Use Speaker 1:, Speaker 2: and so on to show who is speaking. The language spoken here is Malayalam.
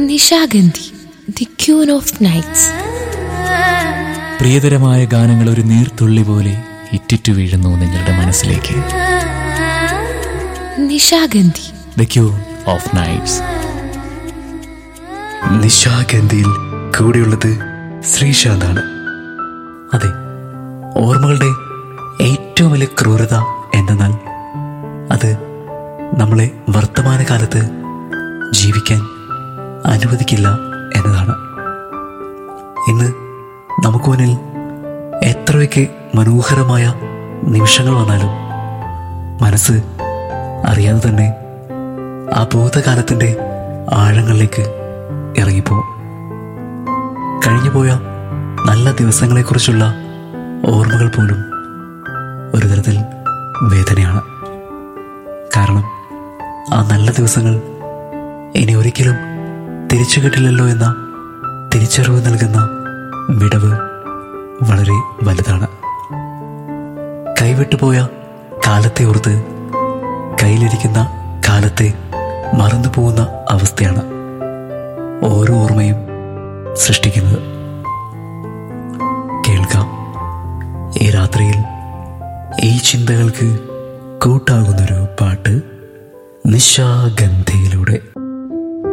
Speaker 1: Nishagandhi the queen of nights
Speaker 2: പ്രിയതരമായ ഗാനങ്ങൾ ഒരു നീർത്തുള്ളി പോലെ ഇറ്റിറ്റു വീഴുന്നു നിങ്ങളുടെ മനസ്സിലേക്ക്
Speaker 1: Nishagandhi
Speaker 2: the queen of nights
Speaker 3: നിശാഗന്ധിയിൽ കൂടെയുള്ളത് ശ്രീശാന്താണ് അതെ ഓർമ്മകളുടെ ഏറ്റവും വലിയ ക്രൂരത എന്തെന്നാൽ അത് നമ്മളെ വർത്തമാനകാലത്ത് ജീവിക്കാൻ അനുവദിക്കില്ല എന്നതാണ് ഇന്ന് നമുക്ക് മുന്നിൽ എത്രയൊക്കെ മനോഹരമായ നിമിഷങ്ങൾ വന്നാലും മനസ്സ് അറിയാതെ തന്നെ ആ ഭൂതകാലത്തിൻ്റെ ആഴങ്ങളിലേക്ക് ഇറങ്ങിപ്പോവും കഴിഞ്ഞുപോയ നല്ല ദിവസങ്ങളെക്കുറിച്ചുള്ള ഓർമ്മകൾ പോലും ഒരു തരത്തിൽ വേദനയാണ് കാരണം ആ നല്ല ദിവസങ്ങൾ ഇനി ഒരിക്കലും തിരിച്ചു കിട്ടില്ലല്ലോ എന്ന തിരിച്ചറിവ് നൽകുന്ന വിടവ് വളരെ വലുതാണ് കൈവിട്ടുപോയ കാലത്തെ ഓർത്ത് കയ്യിലിരിക്കുന്ന കാലത്തെ മറന്നു പോകുന്ന അവസ്ഥയാണ് ഓരോ ഓർമ്മയും സൃഷ്ടിക്കുന്നത് കേൾക്കാം ഈ രാത്രിയിൽ ഈ ചിന്തകൾക്ക് കൂട്ടാകുന്നൊരു പാട്ട് നിശാഗന്ധി